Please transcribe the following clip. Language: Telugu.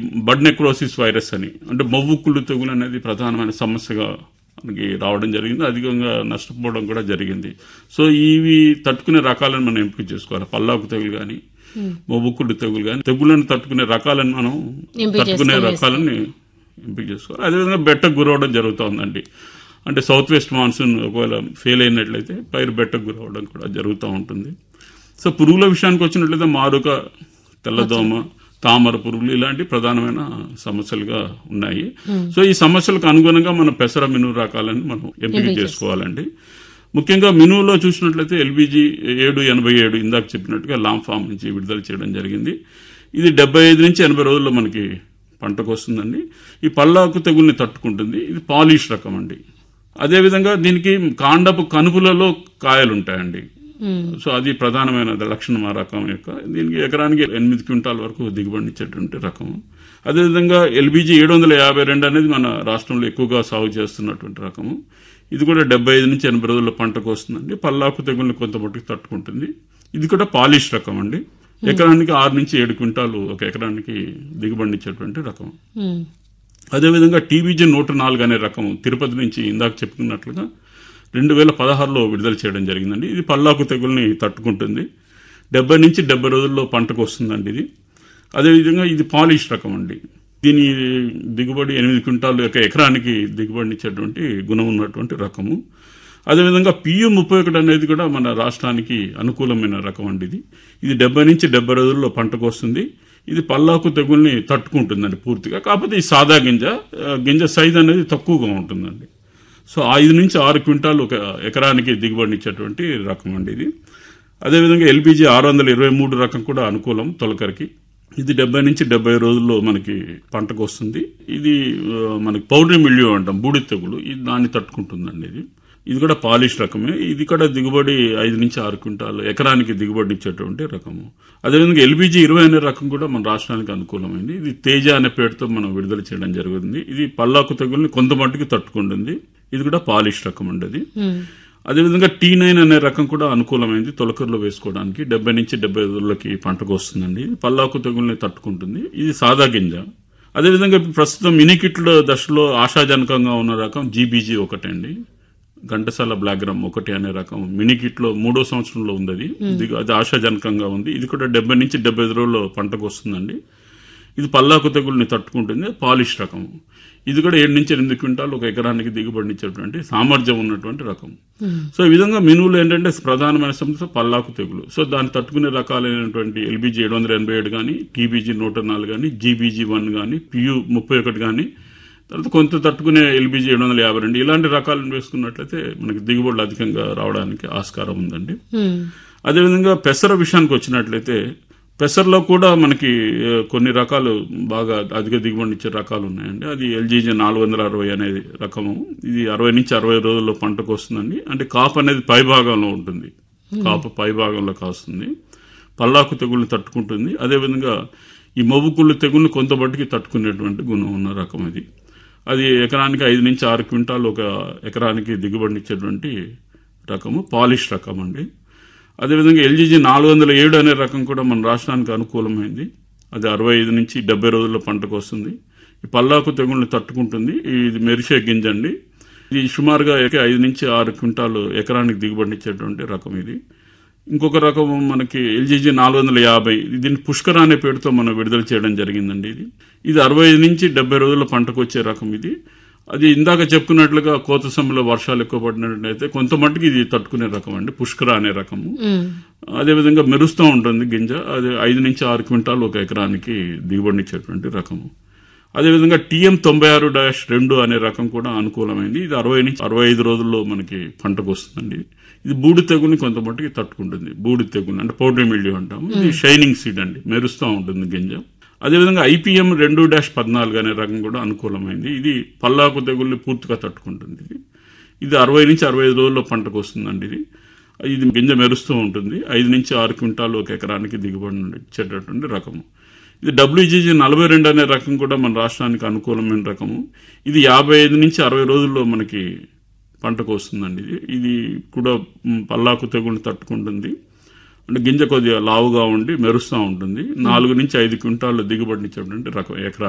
బడ్ నెక్రోసిస్ వైరస్ అని అంటే మొవ్వుకుళ్ళు తెగులు అనేది ప్రధానమైన సమస్యగా మనకి రావడం జరిగింది అధికంగా నష్టపోవడం కూడా జరిగింది సో ఇవి తట్టుకునే రకాలను మనం ఎంపిక చేసుకోవాలి పల్లాకు తెగులు కానీ మొవ్వుకుళ్ళు తెగులు కానీ తెగులను తట్టుకునే రకాలను మనం ఎంపిక తట్టుకునే చేసుకొని రకాలని ఎంపిక చేసుకోవాలి అదేవిధంగా బెట్టకు గురవడం జరుగుతుందండి అంటే సౌత్ వెస్ట్ మాన్సూన్ ఒకవేళ ఫెయిల్ అయినట్లయితే పైరు బెట్టకు గురవడం కూడా జరుగుతూ ఉంటుంది సో పురుగుల విషయానికి వచ్చినట్లయితే మారుక తెల్లదోమ తామర పురుగులు ఇలాంటి ప్రధానమైన సమస్యలుగా ఉన్నాయి సో ఈ సమస్యలకు అనుగుణంగా మనం పెసర మినువు రకాలను మనం ఎంపిక చేసుకోవాలండి ముఖ్యంగా మినువులో చూసినట్లయితే ఎల్బీజీ ఏడు ఎనభై ఏడు ఇందాక చెప్పినట్టుగా లాంగ్ ఫామ్ నుంచి విడుదల చేయడం జరిగింది ఇది డెబ్బై ఐదు నుంచి ఎనభై రోజుల్లో మనకి పంటకు వస్తుందండి ఈ పల్లాకు తెగుల్ని తట్టుకుంటుంది ఇది పాలిష్ రకం అండి అదేవిధంగా దీనికి కాండపు కనుపులలో కాయలు ఉంటాయండి సో అది ప్రధానమైన లక్షణం ఆ రకం యొక్క దీనికి ఎకరానికి ఎనిమిది క్వింటాల్ వరకు దిగుబడినిచ్చేటువంటి రకం అదేవిధంగా ఎల్బీజీ ఏడు వందల యాభై రెండు అనేది మన రాష్ట్రంలో ఎక్కువగా సాగు చేస్తున్నటువంటి రకము ఇది కూడా డెబ్బై ఐదు నుంచి ఎనభై రోజుల పంటకు వస్తుందండి పల్లాకు తెగుల్ని కొంత మట్టుకు తట్టుకుంటుంది ఇది కూడా పాలిష్ రకం అండి ఎకరానికి ఆరు నుంచి ఏడు క్వింటాలు ఒక ఎకరానికి దిగుబడినిచ్చేటువంటి రకం ఉమ్. అదేవిధంగా టీబీజీ నూట నాలుగు అనే రకం తిరుపతి నుంచి ఇందాక చెప్పుకున్నట్లుగా రెండు వేల పదహారులో విడుదల చేయడం జరిగిందండి ఇది పల్లాకు తెగుల్ని తట్టుకుంటుంది డెబ్బై నుంచి డెబ్బై రోజుల్లో పంటకు వస్తుందండి ఇది అదేవిధంగా ఇది పాలిష్ రకం అండి దీని దిగుబడి ఎనిమిది క్వింటాలు ఒక ఎకరానికి దిగుబడినిచ్చేటువంటి గుణం ఉన్నటువంటి రకము అదేవిధంగా పియు ముప్పై ఒకటి అనేది కూడా మన రాష్ట్రానికి అనుకూలమైన రకం అండి ఇది ఇది డెబ్బై నుంచి డెబ్బై రోజుల్లో పంటకు వస్తుంది ఇది పల్లాకు తెగుల్ని తట్టుకుంటుందండి పూర్తిగా కాకపోతే ఈ సాదా గింజ ఆ, గింజ సైజ్ అనేది తక్కువగా ఉంటుందండి సో ఐదు నుంచి ఆరు క్వింటాలు ఒక ఎకరానికి దిగుబడినిచ్చేటువంటి రకం అండి ఇది అదేవిధంగా ఎల్పిజి ఆరు వందల ఇరవై మూడు రకం కూడా అనుకూలం తొలకరికి ఇది డెబ్బై నుంచి డెబ్బై రోజుల్లో మనకి పంటకు వస్తుంది ఇది ఆ, మనకి పౌడరీ మిల్యూ అంటాం బూడి తెగులు ఇది దాన్ని తట్టుకుంటుందండి ఇది ఇది కూడా పాలిష్ రకమే ఇది కూడా దిగుబడి ఐదు నుంచి ఆరు క్వింటాలు ఎకరానికి దిగుబడి ఇచ్చేటువంటి రకము అదేవిధంగా ఎల్పిజి ఇరవై అనే రకం కూడా మన రాష్ట్రానికి అనుకూలమైంది ఇది తేజ అనే పేరుతో మనం విడుదల చేయడం జరిగింది ఇది పల్లాకు తెగుల్ని కొంత మట్టుకు తట్టుకుంటుంది ఇది కూడా పాలిష్ రకం అండి అది అదేవిధంగా టీ నైన్ అనే రకం కూడా అనుకూలమైంది తొలకూరులో వేసుకోవడానికి డెబ్బై నుంచి డెబ్బై రోజులకి పంటకు వస్తుందండి ఇది పల్లాకు తెగుల్ని తట్టుకుంటుంది ఇది సాదా గింజ అదేవిధంగా ఇప్పుడు ప్రస్తుతం మినికిట్ల దశలో ఆశాజనకంగా ఉన్న రకం జీబీజీ ఒకటండి ఘంటసాల బ్లాక్ గ్రామ్ ఒకటి అనే రకం మినికిట్లో మూడో సంవత్సరంలో ఉంది అది ఇది అది ఆశాజనకంగా ఉంది ఇది కూడా డెబ్బై నుంచి డెబ్బై ఐదు రోజుల్లో పంటకు వస్తుందండి ఇది పల్లాకు తెగుల్ని తట్టుకుంటుంది పాలిష్ రకం ఇది కూడా ఏడు నుంచి ఎనిమిది క్వింటాలు ఒక ఎకరానికి దిగుబడినిచ్చేటువంటి సామర్థ్యం ఉన్నటువంటి రకం సో ఈ విధంగా మినువులు ఏంటంటే ప్రధానమైన సమస్య పల్లాకు తెగులు సో దాన్ని తట్టుకునే రకాలైనటువంటి ఎల్బీజీ ఏడు వందల ఎనభై ఏడు కానీ టీబీజీ నూట నాలుగు కానీ జీబీజీ వన్ కానీ పియు ముప్పై ఒకటి కానీ తర్వాత కొంత తట్టుకునే ఎల్బీజీ ఏడు వందల యాభై రెండు ఇలాంటి రకాలను వేసుకున్నట్లయితే మనకి దిగుబడులు అధికంగా రావడానికి ఆస్కారం ఉందండి ఉమ్. అదేవిధంగా పెసర విషయానికి వచ్చినట్లయితే పెసర్లో కూడా మనకి ఆ, కొన్ని రకాలు బాగా అధిక దిగుబడి ఇచ్చే రకాలు ఉన్నాయండి అది ఎల్జీజీ నాలుగు వందల అరవై అనేది రకము ఇది అరవై నుంచి అరవై రోజుల్లో పంటకు వస్తుందండి అంటే కాపు అనేది పై భాగంలో ఉంటుంది కాపు పై భాగంలో కాస్తుంది పల్లాకు తెగుల్ని తట్టుకుంటుంది అదేవిధంగా ఈ మొవ్వుకుళ్ళు తెగుల్ని కొంత బట్టికి తట్టుకునేటువంటి గుణం ఉన్న రకం ఇది అది ఎకరానికి ఐదు నుంచి ఆరు క్వింటాలు ఒక ఎకరానికి దిగుబడినిచ్చేటువంటి రకము పాలిష్ రకం అండి అదేవిధంగా ఎల్జీజీ నాలుగు వందల ఏడు అనే రకం కూడా మన రాష్ట్రానికి అనుకూలమైంది అది అరవై ఐదు నుంచి డెబ్బై రోజుల్లో పంటకు వస్తుంది ఈ పల్లాకు తెగుల్ని తట్టుకుంటుంది ఇది మెరిసే గింజ అండి ఇది సుమారుగా ఎక- ఐదు నుంచి ఆరు క్వింటాలు ఎకరానికి దిగుబడినిచ్చేటువంటి రకం ఇది ఇంకొక రకం మనకి ఎల్జీజీ నాలుగు వందల యాభై దీన్ని పుష్కర అనే పేరుతో మనం విడుదల చేయడం జరిగిందండి ఇది ఇది అరవై ఐదు నుంచి డెబ్బై రోజుల పంటకు వచ్చే రకం ఇది అది ఇందాక చెప్పుకున్నట్లుగా కోత సమయంలో వర్షాలు ఎక్కువ పడినట్లయితే కొంత మట్టుకు ఇది తట్టుకునే రకం అండి పుష్కర అనే రకము ఉమ్. అదేవిధంగా మెరుస్తూ ఉంటుంది గింజ అది ఐదు నుంచి ఆరు క్వింటాలు ఒక ఎకరానికి దిగుబడినిచ్చేటువంటి రకము అదేవిధంగా టీఎం తొంభై ఆరు డాష్ రెండు అనే రకం కూడా అనుకూలమైంది ఇది అరవై నుంచి అరవై ఐదు రోజుల్లో మనకి పంటకు వస్తుందండి ఇది బూడి తెగుని కొంత మట్టుకి తట్టుకుంటుంది బూడి తెగుని అంటే పౌడరీ మిల్యూ అంటాము ఇది షైనింగ్ సీడ్ అండి మెరుస్తూ ఉంటుంది గింజ అదేవిధంగా ఐపీఎం రెండు డాష్ పద్నాలుగు అనే రకం కూడా అనుకూలమైంది ఇది పల్లాకు తెగుల్ని పూర్తిగా తట్టుకుంటుంది ఇది ఇది అరవై నుంచి అరవై ఐదు రోజుల్లో పంటకు వస్తుందండి ఇది ఇది గింజ మెరుస్తూ ఉంటుంది ఐదు నుంచి ఆరు క్వింటాలు ఒక ఎకరానికి దిగుబడి ఇచ్చేటటువంటి రకము ఇది డబ్ల్యూజీజీ నలభై రెండు అనే రకం కూడా మన రాష్ట్రానికి అనుకూలమైన రకము ఇది యాభై ఐదు నుంచి అరవై రోజుల్లో మనకి పంటకు వస్తుందండి ఇది ఇది కూడా మ్, పల్లాకు తెగుల్ని తట్టుకుంటుంది అంటే గింజ కొద్దిగా లావుగా ఉండి మెరుస్తూ ఉంటుంది నాలుగు నుంచి ఐదు క్వింటాలు దిగుబడినిచ్చేటువంటి రకం ఎకరా